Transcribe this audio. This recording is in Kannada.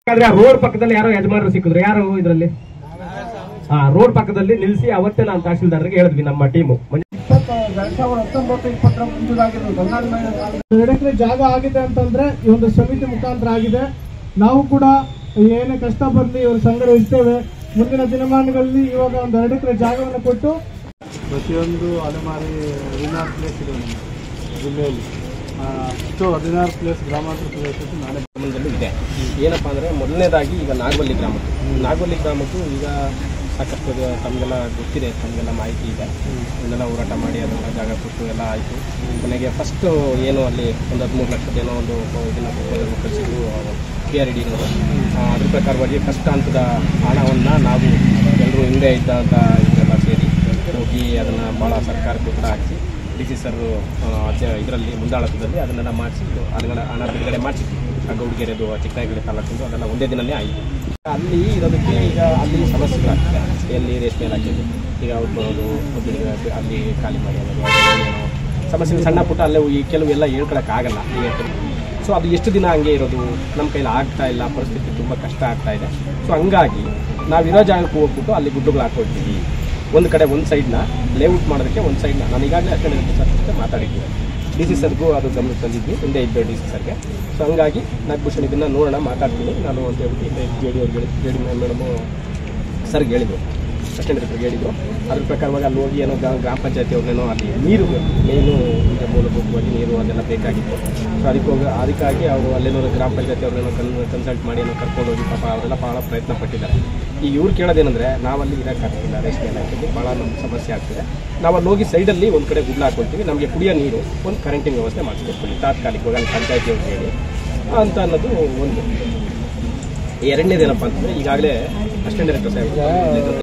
ಆದ್ರೆ ರೋಡ್ ಪಕ್ಕದಲ್ಲಿ ಯಾರೋ ಯಜಮಾನರು ಸಿಕ್ಕಿದ್ರು ಯಾರು ಇದರಲ್ಲಿ ಹಾ ರೋಡ್ ಪಕ್ಕದಲ್ಲಿ ನಿಲ್ಸಿ ಅವತ್ತೇ ನಾನು ತಹಶೀಲ್ದಾರ್ಗೆ ಹೇಳಿದ್ವಿ ನಮ್ಮ ಟೀಮು ಇಪ್ಪತ್ತು ಎರಡ್ ಸಾವಿರದ ಹತ್ತೊಂಬತ್ತು ಇಪ್ಪತ್ತರ ಮುಂಚೆದಾಗಿರೋದು ಗಂಗಾಡಿ ಮೈನ ಎರಡು ಎಕರೆ ಜಾಗ ಆಗಿದೆ ಅಂತಂದ್ರೆ ಈ ಒಂದು ಸಮಿತಿ ಮುಖಾಂತರ ಆಗಿದೆ ನಾವು ಕೂಡ ಏನೇ ಕಷ್ಟ ಬರಲಿ ಇವರು ಸಂಗ್ರಹಿಸ್ತೇವೆ ಮುಂದಿನ ದಿನಮಾನಗಳಲ್ಲಿ ಇವಾಗ ಒಂದು ಎರಡು ಎಕರೆ ಜಾಗವನ್ನು ಕೊಟ್ಟು ಪ್ರತಿಯೊಂದು ಅಲೆಮಾರಿ ಹದಿನಾರು ಪ್ಲೇಸ್ ಇದೆ ನಮ್ಮ ಜಿಲ್ಲೆಯಲ್ಲಿ ಆ, ಅಷ್ಟು ಹದಿನಾರು ಪ್ಲೇಸ್ ಗ್ರಾಮಾಂತರ ಪ್ರದೇಶದ್ದು ನಾನೇ ಸಂಬಂಧದಲ್ಲೂ ಇದೆ ಏನಪ್ಪಾ ಅಂದ್ರೆ ಮೊದಲನೇದಾಗಿ ಈಗ ನಾಗವಲ್ಲಿ ಗ್ರಾಮದ್ದು ನಾಗವಲ್ಲಿ ಗ್ರಾಮದ್ದು ಈಗ ಸಾಕಷ್ಟು ಅದು ತಮಗೆಲ್ಲ ಗೊತ್ತಿದೆ ತಮಗೆಲ್ಲ ಮಾಹಿತಿ ಇದೆ ಇದನ್ನೆಲ್ಲ ಹೋರಾಟ ಮಾಡಿ ಅದನ್ನ ಜಾಗ ಕೊಟ್ಟು ಎಲ್ಲ ಆಯಿತು ಕೊನೆಗೆ ಫಸ್ಟ್ ಏನು ಅಲ್ಲಿ ಒಂದು ಹದಿಮೂರು ಲಕ್ಷದ ಏನೋ ಒಂದು ಇದನ್ನ ಪ್ರಪೋಸಲ್ ಕಳಿಸಿದ್ರು ಪಿ ಆರ್ ಡಿನವರು ಅದ್ರ ಪ್ರಕಾರವಾಗಿ ಫಸ್ಟ್ ಹಂತದ ಹಣವನ್ನು ನಾವು ಎಲ್ಲರೂ ಹಿಂದೆ ಇದ್ದಂಥ ಇವರೆಲ್ಲ ಸೇರಿ ಹೋಗಿ ಅದನ್ನು ಭಾಳ ಸರ್ಕಾರಕ್ಕೆ ಕೂಡ ಹಾಕಿ ಡಿ ಸಿ ಸರ್ ಇದರಲ್ಲಿ ಮುಂದಾಳತ್ವದಲ್ಲಿ ಅದನ್ನೆಲ್ಲ ಮಾಡಿಸಿ ಅದನ್ನ ಹಣ ಬಿಡುಗಡೆ ಮಾಡಿಸಿದ್ವಿ ಆ ಗೌಡಿಗೆರೆದು ಚಿಕ್ಕನಗರಿ ತಾಲೂಕಿಂದು ಅದೆಲ್ಲ ಒಂದೇ ದಿನನೇ ಆಯಿತು ಅಲ್ಲಿ ಇರೋದಕ್ಕೆ ಈಗ ಅಲ್ಲಿ ಸಮಸ್ಯೆಗಳಾಗ್ತದೆ ಎಲ್ಲಿ ರೇಷ್ಮೆ ಇಲಾಖೆಯಲ್ಲಿ ಈಗ ಅವ್ರು ಬರೋದು ಒಬ್ಬರಿಗೆ ಅಲ್ಲಿ ಖಾಲಿ ಮಾಡಿ ಅನ್ನೋದು ಅದು ಏನೋ ಸಮಸ್ಯೆ ಸಣ್ಣ ಪುಟ್ಟ ಅಲ್ಲೇ ಈ ಕೆಲವು ಎಲ್ಲ ಹೇಳ್ಕೊಳಕ್ಕಾಗಲ್ಲ ಈಗ ಸೊ ಅದು ಎಷ್ಟು ದಿನ ಹಂಗೆ ಇರೋದು ನಮ್ಮ ಕೈಲಿ ಆಗ್ತಾ ಇಲ್ಲ ಪರಿಸ್ಥಿತಿ ತುಂಬ ಕಷ್ಟ ಆಗ್ತಾ ಇದೆ ಸೊ ಹಂಗಾಗಿ ನಾವಿರೋ ಜಾಗಕ್ಕೆ ಹೋಗ್ಬಿಟ್ಟು ಅಲ್ಲಿ ಗುಡ್ಡುಗಳು ಹಾಕೊಳ್ತೀವಿ ಒಂದು ಕಡೆ ಒಂದು ಸೈಡ್ನ ಲೇಔಟ್ ಮಾಡೋದಕ್ಕೆ ಒಂದು ಸೈಡ್ನ ನಾನು ಈಗಾಗಲೇ ಅಷ್ಟೇ ಸರ್ ಜೊತೆ ಮಾತಾಡಿದ್ದೀನಿ ಡಿ ಸಿ ಸರ್ಗೂ ಅದು ಗಮನಕ್ಕೆ ತಂದಿದ್ವಿ ಹಿಂದೆ ಇದ್ದೆ ಡಿ ಸಿ ಸರ್ಗೆ ಸೊ ಹಂಗಾಗಿ ನಾಗಭೂಷಣ್ ಇದನ್ನು ನೋಡೋಣ ಮಾತಾಡ್ತೀನಿ ನಾನು ಅಂತ ಹೇಳ್ಬಿಟ್ಟು ಜೆ ಡಿ ಅವ್ರಿಗೆ ಜೆ ಡಿ ಮೇಡಮು ಸರ್ಗೆ ಹೇಳಿದ್ರು ಅಸಿಸ್ಟೆಂಟ್ ಡೈರೆಕ್ಟರ್ಗೆ ಹೇಳಿದ್ರು ಅದ್ರ ಪ್ರಕಾರವಾಗಿ ಅಲ್ಲಿ ಹೋಗಿ ಏನೋ ಗ್ರಾಮ ಗ್ರಾಮ ಪಂಚಾಯತಿ ಅವ್ರನ್ನೇನೋ ಅಲ್ಲಿ ನೀರು ಮೇನು ಈಗ ಮೂಲಭೂತವಾಗಿ ನೀರು ಅದೆಲ್ಲ ಬೇಕಾಗಿತ್ತು ಸೊ ಅದಕ್ಕೆ ಹೋಗಿ ಅದಕ್ಕಾಗಿ ಅವರು ಅಲ್ಲೇನೋ ಗ್ರಾಮ ಪಂಚಾಯತಿ ಅವ್ರನ್ನೇನೋ ಕನ್ ಕನ್ಸಲ್ಟ್ ಮಾಡಿ ಏನೋ ಕರ್ಕೊಂಡು ಹೋಗಿ ಪಾಪ ಅವರೆಲ್ಲ ಭಾಳ ಪ್ರಯತ್ನ ಪಟ್ಟಿದ್ದಾರೆ ಈಗ ಇವ್ರು ಕೇಳೋದೇನೆಂದರೆ ನಾವಲ್ಲಿ ಇರೋಕ್ಕಾಗ್ತಿಲ್ಲ ರೇಷ್ಮೆ ಇಲಾಖೆಯಲ್ಲಿ ಭಾಳ ನಮ್ಗೆ ಸಮಸ್ಯೆ ಆಗ್ತಿದೆ ನಾವು ಅಲ್ಲಿ ಹೋಗಿ ಸೈಡಲ್ಲಿ ಒಂದು ಕಡೆ ಗುಡ್ಲ ಹಾಕೊಳ್ತೀವಿ ನಮಗೆ ಕುಡಿಯೋ ನೀರು ಒಂದು ಕರೆಂಟಿನ ವ್ಯವಸ್ಥೆ ಮಾಡಿಸ್ಕೊಡ್ತೀವಿ ತಾತ್ಕಾಲಿಕವಾಗಿ ಅಲ್ಲಿ ಪಂಚಾಯತಿ ಅವ್ರಿಗೆ ಹೇಳಿ ಅಂತ ಅನ್ನೋದು ಒಂದು ಎರಡನೇದೇನಪ್ಪ ಅಂತಂದರೆ ಈಗಾಗಲೇ ಅಸಿಸ್ಟೆಂಟ್ ಡೈರೆಕ್ಟರ್ ಸಾಹೇಬ್